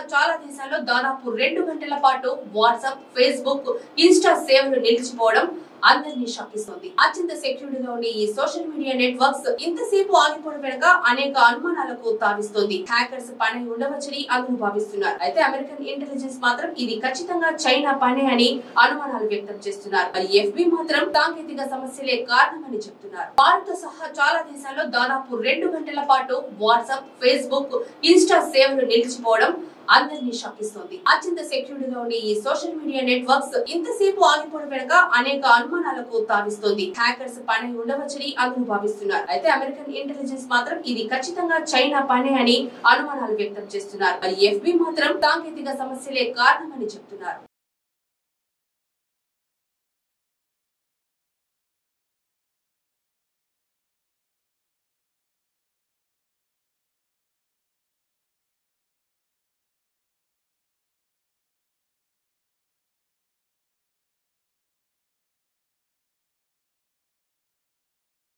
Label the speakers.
Speaker 1: చాలా దేశాల్లో దాదాపు రెండు గంటల పాటు వాట్సాప్ ఫేస్బుక్ ఇన్స్టా సేవలు నిలిచిపోవడం అందరినీ షాకిస్తోంది అత్యంత సెక్యూర్డ్ గా ఉండే ఈ సోషల్ మీడియా నెట్వర్క్స్ ఇంతసేపు ఆగిపోవడం వెనుక అనేక అనుమానాలకు తావిస్తోంది హ్యాకర్స్ పని ఉండవచ్చని అందరూ భావిస్తున్నారు అయితే అమెరికన్ ఇంటెలిజెన్స్ మాత్రం ఇది ఖచ్చితంగా చైనా పనే అని అనుమానాలు వ్యక్తం చేస్తున్నారు మరి ఎఫ్బి మాత్రం సాంకేతిక సమస్యలే కారణమని చెప్తున్నారు భారత్ సహా చాలా దేశాల్లో దాదాపు రెండు గంటల పాటు వాట్సాప్ ఫేస్బుక్ ఇన్స్టా సేవలు నిలిచిపోవడం అందరినీ షాకిస్తోంది అత్యంత సెక్యూర్డ్ గా ఉండే ఈ సోషల్ మీడియా నెట్వర్క్స్ ఇంతసేపు ఆగిపోవడం వెనుక అనేక అనుమానాలకు తావిస్తోంది హ్యాకర్స్ పని ఉండవచ్చని అందరూ భావిస్తున్నారు అయితే అమెరికన్ ఇంటెలిజెన్స్ మాత్రం ఇది ఖచ్చితంగా చైనా పనే అని అనుమానాలు వ్యక్తం చేస్తున్నారు మరి ఎఫ్బి మాత్రం సాంకేతిక సమస్యలే కారణమని చెప్తున్నారు